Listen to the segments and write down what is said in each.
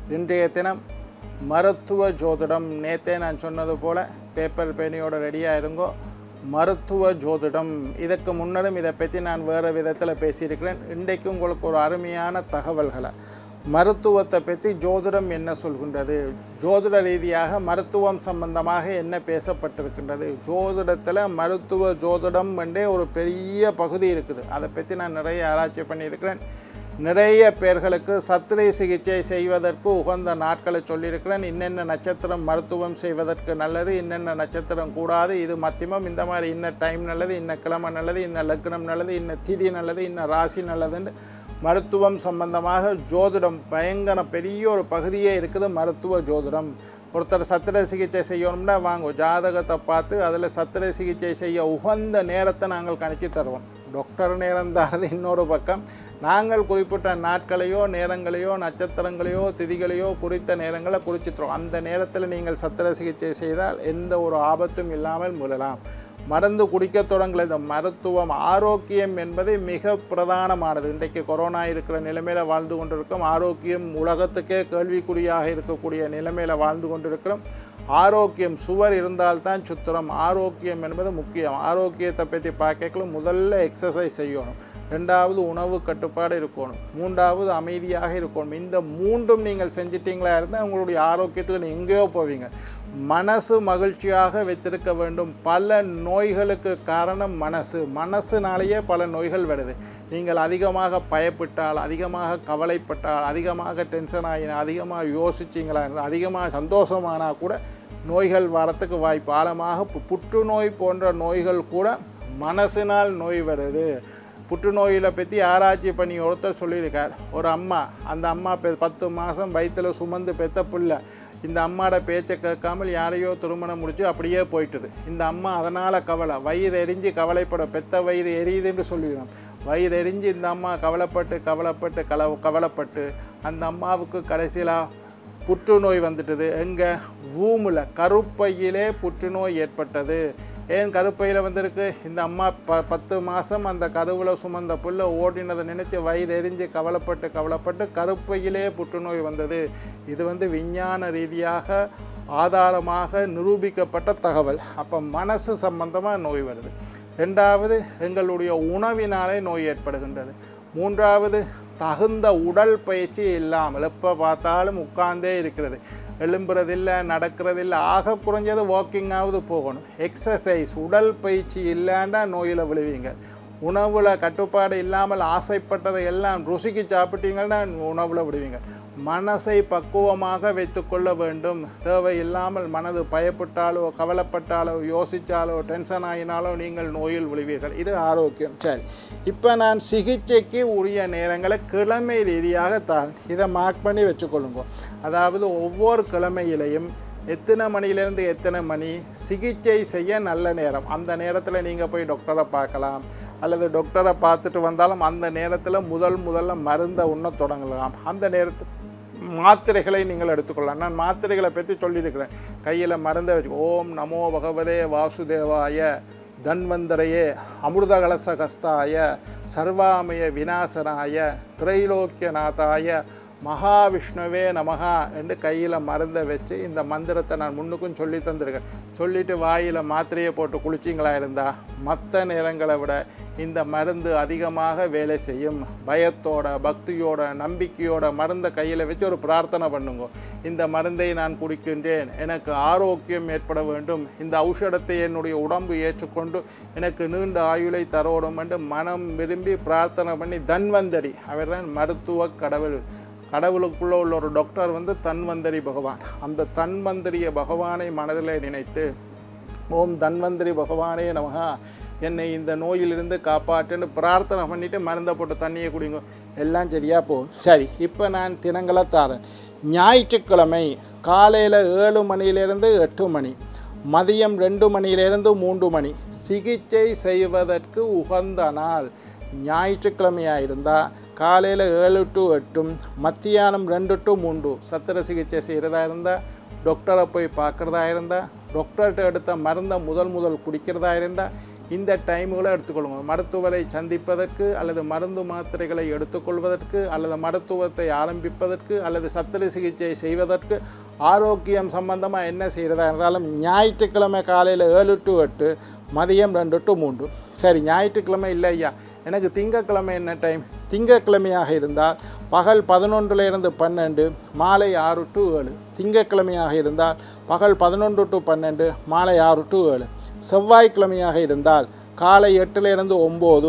இன்றைய தினம் மருத்துவ ஜோதிடம் நேத்தே நான் சொன்னது போல் பேப்பர் பேனியோட ரெடியாக இருங்கோ மருத்துவ ஜோதிடம் இதற்கு முன்னரும் இதை பற்றி நான் வேறு விதத்தில் பேசியிருக்கிறேன் இன்றைக்கு உங்களுக்கு ஒரு அருமையான தகவல்களை மருத்துவத்தை பற்றி ஜோதிடம் என்ன சொல்கின்றது ஜோதிட ரீதியாக மருத்துவம் சம்பந்தமாக என்ன பேசப்பட்டிருக்கின்றது ஜோதிடத்தில் மருத்துவ ஜோதிடம் என்றே ஒரு பெரிய பகுதி இருக்குது அதை பற்றி நான் நிறைய ஆராய்ச்சி பண்ணியிருக்கிறேன் நிறைய பேர்களுக்கு சத்திரை சிகிச்சை செய்வதற்கு உகந்த நாட்களை சொல்லியிருக்கிறேன் இன்னென்ன நட்சத்திரம் மருத்துவம் செய்வதற்கு நல்லது இன்னென்ன நட்சத்திரம் கூடாது இது மத்தியமம் இந்த மாதிரி இன்ன டைம் நல்லது இன்ன கிழமை நல்லது இன்ன லக்னம் நல்லது இன்ன திதி நல்லது இன்ன ராசி நல்லதுன்னு மருத்துவம் சம்பந்தமாக ஜோதிடம் பயங்கர பெரிய ஒரு பகுதியே இருக்குது மருத்துவ ஜோதிடம் ஒருத்தர் சத்திர சிகிச்சை செய்யணும்னா வாங்க ஜாதகத்தை பார்த்து அதில் சத்திர சிகிச்சை செய்ய உகந்த நேரத்தை நாங்கள் கணிச்சு தருவோம் டாக்டர் நேரம் தான் இன்னொரு பக்கம் நாங்கள் குறிப்பிட்ட நாட்களையோ நேரங்களையோ நட்சத்திரங்களையோ திதிகளையோ குறித்த நேரங்களை குறிச்சிட்டுறோம் அந்த நேரத்தில் நீங்கள் சத்திர சிகிச்சை செய்தால் எந்த ஒரு ஆபத்தும் இல்லாமல் முழலாம் மருந்து குடிக்க தொடங்கல இந்த மருத்துவம் ஆரோக்கியம் என்பது மிக பிரதானமானது இன்றைக்கு கொரோனா இருக்கிற நிலைமையில் வாழ்ந்து கொண்டிருக்கோம் ஆரோக்கியம் உலகத்துக்கே கேள்விக்குறியாக இருக்கக்கூடிய நிலைமையில் வாழ்ந்து கொண்டிருக்கிறோம் ஆரோக்கியம் சுவர் இருந்தால்தான் சுத்திரம் ஆரோக்கியம் என்பது முக்கியம் ஆரோக்கியத்தை பற்றி பார்க்கல முதல்ல எக்ஸசைஸ் செய்யணும் ரெண்டாவது உணவு கட்டுப்பாடு இருக்கணும் மூன்றாவது அமைதியாக இருக்கணும் இந்த மூன்றும் நீங்கள் செஞ்சிட்டீங்களா இருந்தால் உங்களுடைய ஆரோக்கியத்தில் நீங்கள் எங்கேயோ போவீங்க மனசு மகிழ்ச்சியாக வைத்திருக்க வேண்டும் பல நோய்களுக்கு காரணம் மனசு மனசுனாலேயே பல நோய்கள் வருது நீங்கள் அதிகமாக பயப்பட்டால் அதிகமாக கவலைப்பட்டால் அதிகமாக டென்ஷன் ஆகினா அதிகமாக யோசிச்சிங்களா இருந்தால் அதிகமாக சந்தோஷமானா கூட நோய்கள் வரத்துக்கு வாய்ப்பு ஆழமாக பு- புற்றுநோய் போன்ற நோய்கள் கூட மனசினால் நோய் வருது புற்றுநோயில் பற்றி ஆராய்ச்சி பண்ணி ஒருத்தர் சொல்லியிருக்கார் ஒரு அம்மா அந்த அம்மா பெ பத்து மாதம் வயிற்றில் சுமந்து பெத்த புள்ள இந்த அம்மாவோட பேச்சை கேட்காமல் யாரையோ திருமணம் முடிச்சு அப்படியே போயிட்டுது இந்த அம்மா அதனால் கவலை வயிறு எரிஞ்சு கவலைப்பட பெத்த வயிறு எரியுதுன்னு சொல்லிடுறோம் வயிறு எரிஞ்சு இந்த அம்மா கவலைப்பட்டு கவலைப்பட்டு கல கவலைப்பட்டு அந்த அம்மாவுக்கு கடைசியில் புற்றுநோய் வந்துட்டது எங்கே ரூமில் கருப்பையிலே புற்றுநோய் ஏற்பட்டது ஏன் கருப்பையில் வந்திருக்கு இந்த அம்மா ப பத்து மாதம் அந்த கருவில் சுமந்த புள்ள ஓடினதை நினச்சி வயிறு எரிஞ்சு கவலைப்பட்டு கவலைப்பட்டு கருப்பையிலே புற்றுநோய் வந்தது இது வந்து விஞ்ஞான ரீதியாக ஆதாரமாக நிரூபிக்கப்பட்ட தகவல் அப்போ மனசு சம்பந்தமாக நோய் வருது ரெண்டாவது எங்களுடைய உணவினாலே நோய் ஏற்படுகின்றது மூன்றாவது தகுந்த உடல் பயிற்சி இல்லாமல் எப்போ பார்த்தாலும் உட்கார்ந்தே இருக்கிறது எழும்புறதில்லை நடக்கிறதில்ல ஆக குறைஞ்சது வாக்கிங்காவது போகணும் எக்ஸசைஸ் உடல் பயிற்சி இல்லைன்னா நோயில் விழுவீங்க உணவில் கட்டுப்பாடு இல்லாமல் ஆசைப்பட்டதை எல்லாம் ருசிக்கு சாப்பிட்டீங்கன்னா உணவில் விடுவீங்க மனசை பக்குவமாக வைத்துக்கொள்ள வேண்டும் தேவையில்லாமல் மனது பயப்பட்டாலோ கவலைப்பட்டாலோ யோசித்தாலோ டென்ஷன் ஆகினாலோ நீங்கள் நோயில் விழுவீர்கள் இது ஆரோக்கியம் சரி இப்போ நான் சிகிச்சைக்கு உரிய நேரங்களை கிழமை ரீதியாக தான் இதை மார்க் பண்ணி வச்சுக்கொள்ளுங்க அதாவது ஒவ்வொரு கிழமையிலையும் எத்தனை மணிலேருந்து எத்தனை மணி சிகிச்சை செய்ய நல்ல நேரம் அந்த நேரத்தில் நீங்கள் போய் டாக்டரை பார்க்கலாம் அல்லது டாக்டரை பார்த்துட்டு வந்தாலும் அந்த நேரத்தில் முதல் முதல்ல மருந்தை உண்ண தொடங்கலாம் அந்த நேரத்து மாத்திரைகளை நீங்கள் எடுத்துக்கொள்ளலாம் நான் மாத்திரைகளை பற்றி சொல்லியிருக்கிறேன் கையில் மருந்தை வச்சு ஓம் நமோ பகவதே வாசுதேவாய தன்வந்தரையே அமிர்தகலசகஸ்தாய சர்வாமய விநாசனாய திரைலோக்கியநாதாய மகாவிஷ்ணுவே நமகா என்று கையில் மருந்தை வச்சு இந்த மந்திரத்தை நான் முன்னுக்கும் சொல்லி தந்திருக்கேன் சொல்லிட்டு வாயில் மாத்திரையை போட்டு குளிச்சிங்களா இருந்தா மற்ற நேரங்களை விட இந்த மருந்து அதிகமாக வேலை செய்யும் பயத்தோட பக்தியோட நம்பிக்கையோட மருந்தை கையில் வச்சு ஒரு பிரார்த்தனை பண்ணுங்க இந்த மருந்தை நான் குடிக்கின்றேன் எனக்கு ஆரோக்கியம் ஏற்பட வேண்டும் இந்த ஔஷதத்தை என்னுடைய உடம்பு ஏற்றுக்கொண்டு எனக்கு நீண்ட ஆயுளை தரோடும் என்று மனம் விரும்பி பிரார்த்தனை பண்ணி தன்வந்தரி அவர்தான் மருத்துவ கடவுள் கடவுளுக்குள்ள உள்ள ஒரு டாக்டர் வந்து தன்வந்தரி பகவான் அந்த தன்வந்தரிய பகவானை மனதில் நினைத்து ஓம் தன்வந்தரி பகவானே நமகா என்னை இந்த நோயிலிருந்து காப்பாற்றுன்னு பிரார்த்தனை பண்ணிட்டு மருந்தை போட்டு தண்ணியை குடிங்க எல்லாம் சரியாக போகும் சரி இப்போ நான் தினங்களை தாரேன் ஞாயிற்றுக்கிழமை காலையில் ஏழு மணியிலிருந்து எட்டு மணி மதியம் ரெண்டு மணியிலிருந்து மூன்று மணி சிகிச்சை செய்வதற்கு உகந்த நாள் ஞாயிற்றுக்கிழமையாக இருந்தால் காலையில் ஏழு டு எட்டும் மத்தியானம் ரெண்டு டு மூன்று சத்திர சிகிச்சை செய்கிறதா இருந்தால் டாக்டரை போய் பார்க்குறதா இருந்தால் டாக்டர்கிட்ட எடுத்த மருந்தை முதல் முதல் குடிக்கிறதா இருந்தால் இந்த டைமுகளை எடுத்துக்கொள்ளுங்க மருத்துவரை சந்திப்பதற்கு அல்லது மருந்து மாத்திரைகளை எடுத்துக்கொள்வதற்கு அல்லது மருத்துவத்தை ஆரம்பிப்பதற்கு அல்லது சத்திர சிகிச்சை செய்வதற்கு ஆரோக்கியம் சம்பந்தமாக என்ன செய்கிறதா இருந்தாலும் ஞாயிற்றுக்கிழமை காலையில் ஏழு டு எட்டு மதியம் ரெண்டு டு மூன்று சரி ஞாயிற்றுக்கிழமை இல்லை ஐயா எனக்கு திங்கக்கிழமை என்ன டைம் திங்கக்கிழமையாக இருந்தால் பகல் பதினொன்றுல இருந்து பன்னெண்டு மாலை ஆறு டு ஏழு திங்கக்கிழமையாக இருந்தால் பகல் பதினொன்று டு பன்னெண்டு மாலை ஆறு டு ஏழு செவ்வாய்க்கிழமையாக இருந்தால் காலை எட்டுல இருந்து ஒம்பது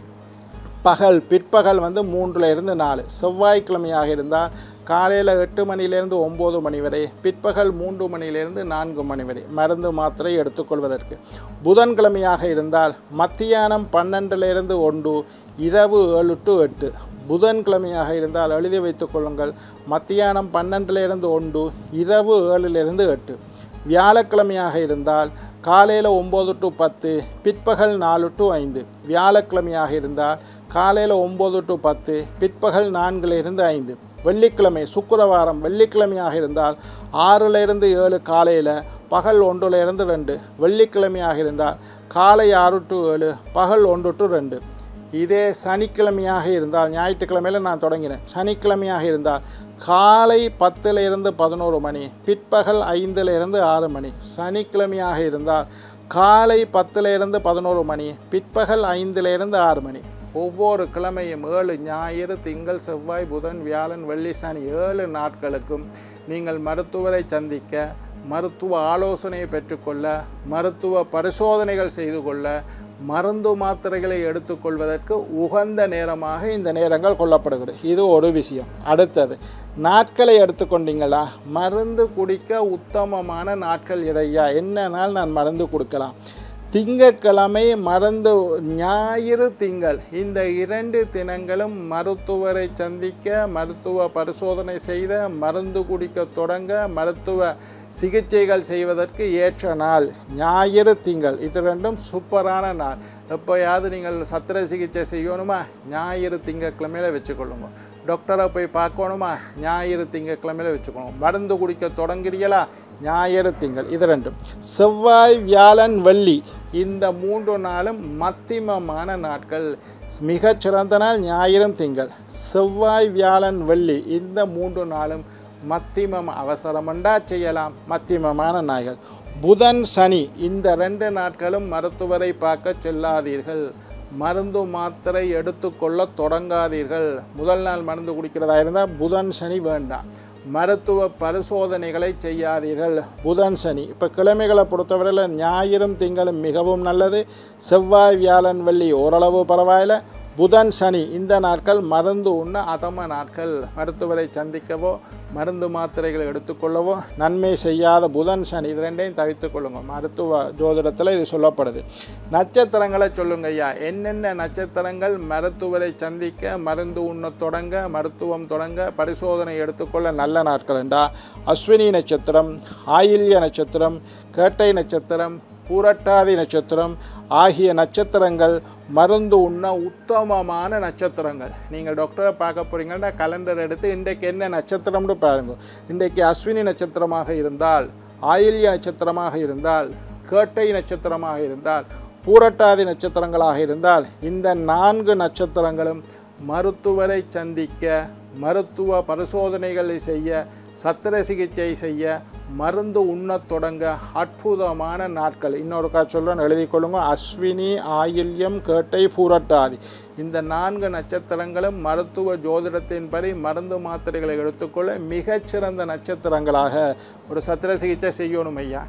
பகல் பிற்பகல் வந்து மூன்றுல இருந்து நாலு செவ்வாய்க்கிழமையாக இருந்தால் காலையில் எட்டு மணியிலேருந்து ஒம்பது மணி வரை பிற்பகல் மூன்று மணியிலிருந்து நான்கு மணி வரை மருந்து மாத்திரை எடுத்துக்கொள்வதற்கு புதன்கிழமையாக இருந்தால் மத்தியானம் பன்னெண்டுலேருந்து ஒன்று இரவு ஏழு டு எட்டு புதன்கிழமையாக இருந்தால் எழுதி வைத்துக் கொள்ளுங்கள் மத்தியானம் பன்னெண்டுலேருந்து ஒன்று இரவு ஏழிலிருந்து எட்டு வியாழக்கிழமையாக இருந்தால் காலையில் ஒம்பது டு பத்து பிற்பகல் நாலு டு ஐந்து வியாழக்கிழமையாக இருந்தால் காலையில் ஒம்பது டு பத்து பிற்பகல் நான்கிலிருந்து ஐந்து வெள்ளிக்கிழமை சுக்கிரவாரம் வெள்ளிக்கிழமையாக இருந்தால் ஆறிலிருந்து ஏழு காலையில் பகல் ஒன்றுலேருந்து ரெண்டு வெள்ளிக்கிழமையாக இருந்தால் காலை ஆறு டு ஏழு பகல் ஒன்று டு ரெண்டு இதே சனிக்கிழமையாக இருந்தால் ஞாயிற்றுக்கிழமையில் நான் தொடங்கினேன் சனிக்கிழமையாக இருந்தால் காலை பத்துல இருந்து பதினோரு மணி பிற்பகல் ஐந்துல இருந்து ஆறு மணி சனிக்கிழமையாக இருந்தால் காலை பத்துல இருந்து பதினோரு மணி பிற்பகல் ஐந்துல இருந்து ஆறு மணி ஒவ்வொரு கிழமையும் ஏழு ஞாயிறு திங்கள் செவ்வாய் புதன் வியாழன் வெள்ளி சனி ஏழு நாட்களுக்கும் நீங்கள் மருத்துவரை சந்திக்க மருத்துவ ஆலோசனையை பெற்றுக்கொள்ள மருத்துவ பரிசோதனைகள் செய்து கொள்ள மருந்து மாத்திரைகளை எடுத்துக்கொள்வதற்கு உகந்த நேரமாக இந்த நேரங்கள் கொள்ளப்படுகிறது இது ஒரு விஷயம் அடுத்தது நாட்களை எடுத்துக்கொண்டீங்களா மருந்து குடிக்க உத்தமமான நாட்கள் எதையா என்ன நாள் நான் மருந்து கொடுக்கலாம் திங்கட்கிழமை மருந்து ஞாயிறு திங்கள் இந்த இரண்டு தினங்களும் மருத்துவரை சந்திக்க மருத்துவ பரிசோதனை செய்த மருந்து குடிக்க தொடங்க மருத்துவ சிகிச்சைகள் செய்வதற்கு ஏற்ற நாள் ஞாயிறு திங்கள் இது ரெண்டும் சூப்பரான நாள் எப்போயாவது நீங்கள் சத்திர சிகிச்சை செய்யணுமா ஞாயிறு திங்கக்கிழமையில வச்சுக்கொள்ளுங்க டாக்டரை போய் பார்க்கணுமா ஞாயிறு திங்கக்கிழமையில வச்சுக்கணும் மருந்து குடிக்க தொடங்குறீங்களா ஞாயிறு திங்கள் இது ரெண்டும் செவ்வாய் வியாழன் வெள்ளி இந்த மூன்று நாளும் மத்திமமான நாட்கள் மிகச் சிறந்த நாள் ஞாயிறும் திங்கள் செவ்வாய் வியாழன் வெள்ளி இந்த மூன்று நாளும் மத்திமம் அவசரமண்டா செய்யலாம் மத்திமமான நாய்கள் புதன் சனி இந்த ரெண்டு நாட்களும் மருத்துவரை பார்க்க செல்லாதீர்கள் மருந்து மாத்திரை எடுத்துக்கொள்ள தொடங்காதீர்கள் முதல் நாள் மருந்து குடிக்கிறதா இருந்தால் புதன் சனி வேண்டாம் மருத்துவ பரிசோதனைகளை செய்யாதீர்கள் புதன் சனி இப்போ கிழமைகளை பொறுத்தவரையில் ஞாயிறும் திங்களும் மிகவும் நல்லது செவ்வாய் வியாழன் வெள்ளி ஓரளவு பரவாயில்ல புதன் சனி இந்த நாட்கள் மருந்து உண்ண அதம நாட்கள் மருத்துவரை சந்திக்கவோ மருந்து மாத்திரைகளை எடுத்துக்கொள்ளவோ நன்மை செய்யாத புதன் சனி இது ரெண்டையும் தவிர்த்து கொள்ளுங்க மருத்துவ ஜோதிடத்தில் இது சொல்லப்படுது நட்சத்திரங்களை சொல்லுங்க ஐயா என்னென்ன நட்சத்திரங்கள் மருத்துவரை சந்திக்க மருந்து உண்ண தொடங்க மருத்துவம் தொடங்க பரிசோதனை எடுத்துக்கொள்ள நல்ல நாட்கள் என்றா அஸ்வினி நட்சத்திரம் ஆயில்ய நட்சத்திரம் கேட்டை நட்சத்திரம் பூரட்டாதி நட்சத்திரம் ஆகிய நட்சத்திரங்கள் மருந்து உண்ண உத்தமமான நட்சத்திரங்கள் நீங்கள் டாக்டரை பார்க்க போகிறீங்கன்னா கலண்டர் எடுத்து இன்றைக்கு என்ன நட்சத்திரம்னு பாருங்க இன்றைக்கு அஸ்வினி நட்சத்திரமாக இருந்தால் ஆயில்ய நட்சத்திரமாக இருந்தால் கேட்டை நட்சத்திரமாக இருந்தால் பூரட்டாதி நட்சத்திரங்களாக இருந்தால் இந்த நான்கு நட்சத்திரங்களும் மருத்துவரை சந்திக்க மருத்துவ பரிசோதனைகளை செய்ய சத்திர சிகிச்சை செய்ய மருந்து உண்ணத் தொடங்க அற்புதமான நாட்கள் இன்னொருக்கா சொல்ல எழுதி கொள்ளுங்க அஸ்வினி ஆயில்யம் கேட்டை பூரட்டாதி இந்த நான்கு நட்சத்திரங்களும் மருத்துவ ஜோதிடத்தின்படி மருந்து மாத்திரைகளை எடுத்துக்கொள்ள மிகச்சிறந்த நட்சத்திரங்களாக ஒரு சத்திர சிகிச்சை செய்யணும் ஐயா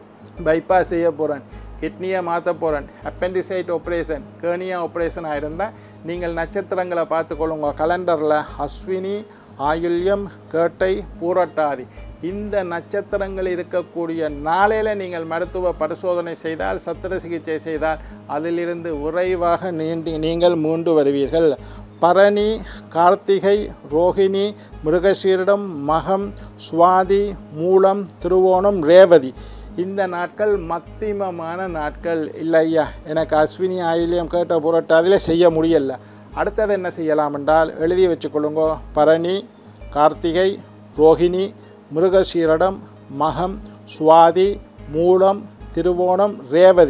பைபாஸ் செய்ய போகிறேன் கிட்னியை மாற்ற போகிறேன் அப்பெண்டிசைட் ஆப்ரேஷன் கேர்னியா ஆப்ரேஷன் ஆயிருந்தால் நீங்கள் நட்சத்திரங்களை பார்த்துக்கொள்ளுங்க கலண்டரில் அஸ்வினி ஆயுள்யம் கேட்டை பூரட்டாதி இந்த நட்சத்திரங்கள் இருக்கக்கூடிய நாளையில் நீங்கள் மருத்துவ பரிசோதனை செய்தால் சத்திர சிகிச்சை செய்தால் அதிலிருந்து விரைவாக நீண்டி நீங்கள் மீண்டு வருவீர்கள் பரணி கார்த்திகை ரோகிணி மிருகசீரிடம் மகம் சுவாதி மூலம் திருவோணம் ரேவதி இந்த நாட்கள் மத்திமமான நாட்கள் இல்லை ஐயா எனக்கு அஸ்வினி ஆயிலியம் கேட்ட புரட்டாதில் செய்ய முடியல அடுத்தது என்ன செய்யலாம் என்றால் எழுதி வச்சுக்கொள்ளுங்க பரணி கார்த்திகை ரோகிணி மிருகசீரடம் மகம் சுவாதி மூலம் திருவோணம் ரேவதி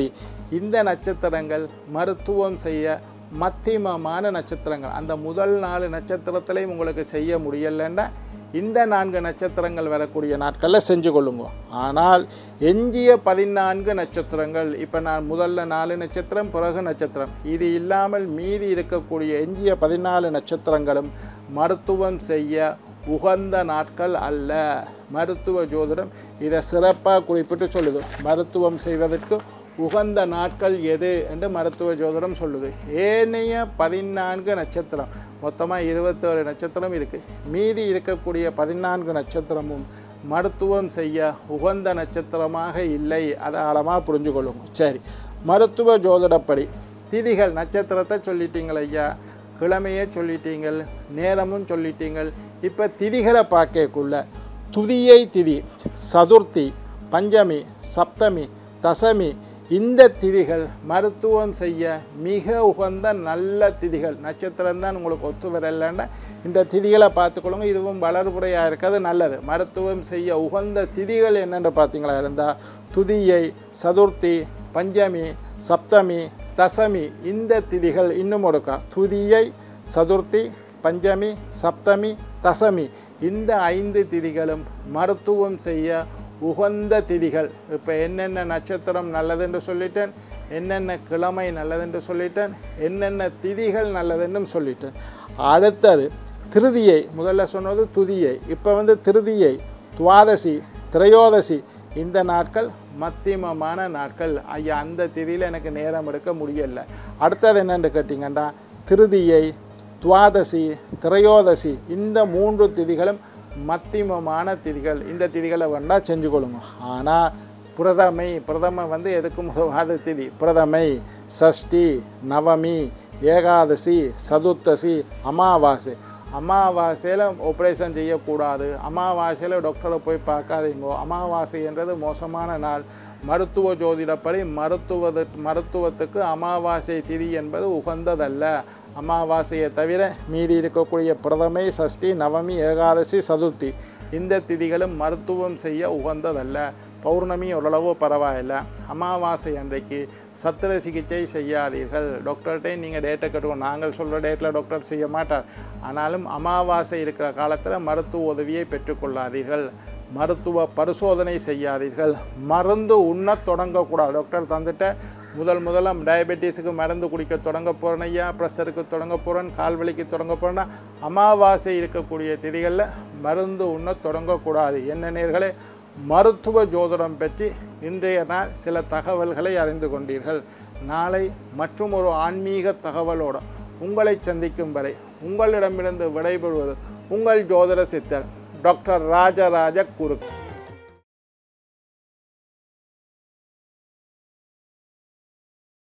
இந்த நட்சத்திரங்கள் மருத்துவம் செய்ய மத்தியமமான நட்சத்திரங்கள் அந்த முதல் நாலு நட்சத்திரத்திலையும் உங்களுக்கு செய்ய முடியலைன்னா இந்த நான்கு நட்சத்திரங்கள் வரக்கூடிய நாட்களில் செஞ்சு கொள்ளுங்க ஆனால் எஞ்சிய பதினான்கு நட்சத்திரங்கள் இப்போ நான் முதல்ல நாலு நட்சத்திரம் பிறகு நட்சத்திரம் இது இல்லாமல் மீதி இருக்கக்கூடிய எஞ்சிய பதினாலு நட்சத்திரங்களும் மருத்துவம் செய்ய உகந்த நாட்கள் அல்ல மருத்துவ ஜோதிடம் இதை சிறப்பாக குறிப்பிட்டு சொல்லுது மருத்துவம் செய்வதற்கு உகந்த நாட்கள் எது என்று மருத்துவ ஜோதிடம் சொல்லுது ஏனைய பதினான்கு நட்சத்திரம் மொத்தமாக இருபத்தேழு நட்சத்திரம் இருக்குது மீதி இருக்கக்கூடிய பதினான்கு நட்சத்திரமும் மருத்துவம் செய்ய உகந்த நட்சத்திரமாக இல்லை அதை ஆழமாக புரிஞ்சுக்கொள்ளுங்க சரி மருத்துவ ஜோதிடப்படி திதிகள் நட்சத்திரத்தை சொல்லிட்டீங்கள் ஐயா கிழமையே சொல்லிட்டீங்கள் நேரமும் சொல்லிட்டீங்கள் இப்போ திதிகளை பார்க்கக்குள்ள துதியை திதி சதுர்த்தி பஞ்சமி சப்தமி தசமி இந்த திதிகள் மருத்துவம் செய்ய மிக உகந்த நல்ல திதிகள் நட்சத்திரம் தான் உங்களுக்கு ஒத்து வரலன்னா இந்த திதிகளை பார்த்துக்கொள்ளுங்க இதுவும் வளர்புறையாக இருக்கிறது நல்லது மருத்துவம் செய்ய உகந்த திதிகள் என்னென்னு பார்த்தீங்களா இருந்தால் துதியை சதுர்த்தி பஞ்சமி சப்தமி தசமி இந்த திதிகள் இன்னும் ஒருக்கா துதியை சதுர்த்தி பஞ்சமி சப்தமி தசமி இந்த ஐந்து திதிகளும் மருத்துவம் செய்ய உகந்த திதிகள் இப்போ என்னென்ன நட்சத்திரம் நல்லதுன்னு சொல்லிட்டேன் என்னென்ன கிழமை நல்லதுன்னு சொல்லிட்டேன் என்னென்ன திதிகள் நல்லதுன்னு சொல்லிட்டேன் அடுத்தது திருதியை முதல்ல சொன்னது துதியை இப்போ வந்து திருதியை துவாதசி திரையோதசி இந்த நாட்கள் மத்தியமமான நாட்கள் ஐயா அந்த திதியில் எனக்கு நேரம் எடுக்க முடியல அடுத்தது என்னென்னு கேட்டிங்கன்னா திருதியை துவாதசி திரையோதசி இந்த மூன்று திதிகளும் மத்தியமமான திதிகள் இந்த திதிகளை வேணால் செஞ்சு கொள்ளுங்க ஆனால் பிரதமை பிரதம வந்து எதுக்கும் உதவாத திதி பிரதமை சஷ்டி நவமி ஏகாதசி சதுர்த்தசி அமாவாசை அமாவாசையில் ஆப்ரேஷன் செய்யக்கூடாது அமாவாசையில் டாக்டரை போய் பார்க்காதீங்கோ அமாவாசை என்றது மோசமான நாள் மருத்துவ ஜோதிடப்படி மருத்துவ மருத்துவத்துக்கு அமாவாசை திதி என்பது உகந்ததல்ல அமாவாசையை தவிர மீதி இருக்கக்கூடிய பிரதமை சஷ்டி நவமி ஏகாதசி சதுர்த்தி இந்த திதிகளும் மருத்துவம் செய்ய உகந்ததல்ல பௌர்ணமி ஓரளவு பரவாயில்ல அமாவாசை அன்றைக்கு சத்திர சிகிச்சை செய்யாதீர்கள் டாக்டர்கிட்ட நீங்கள் டேட்டை கட்டுவோம் நாங்கள் சொல்கிற டேட்டில் டாக்டர் செய்ய மாட்டார் ஆனாலும் அமாவாசை இருக்கிற காலத்தில் மருத்துவ உதவியை பெற்றுக்கொள்ளாதீர்கள் மருத்துவ பரிசோதனை செய்யாதீர்கள் மருந்து உண்ணத் தொடங்கக்கூடாது டாக்டர் தந்துட்ட முதல் முதல்ல டயபெட்டிஸுக்கு மருந்து குடிக்க தொடங்க போகிறேன் ஐயா ப்ரெஷருக்கு தொடங்க போகிறேன் கால் வலிக்கு தொடங்க போகிறேன்னா அமாவாசை இருக்கக்கூடிய திதிகளில் மருந்து உண்ண தொடங்கக்கூடாது என்ன நேர்களே மருத்துவ ஜோதிடம் பற்றி இன்றைய நாள் சில தகவல்களை அறிந்து கொண்டீர்கள் நாளை மற்றும் ஒரு ஆன்மீக தகவலோடு உங்களை சந்திக்கும் வரை உங்களிடமிருந்து விடைபெறுவது உங்கள் ஜோதிட சித்தர் டாக்டர் ராஜராஜ குறுக்கு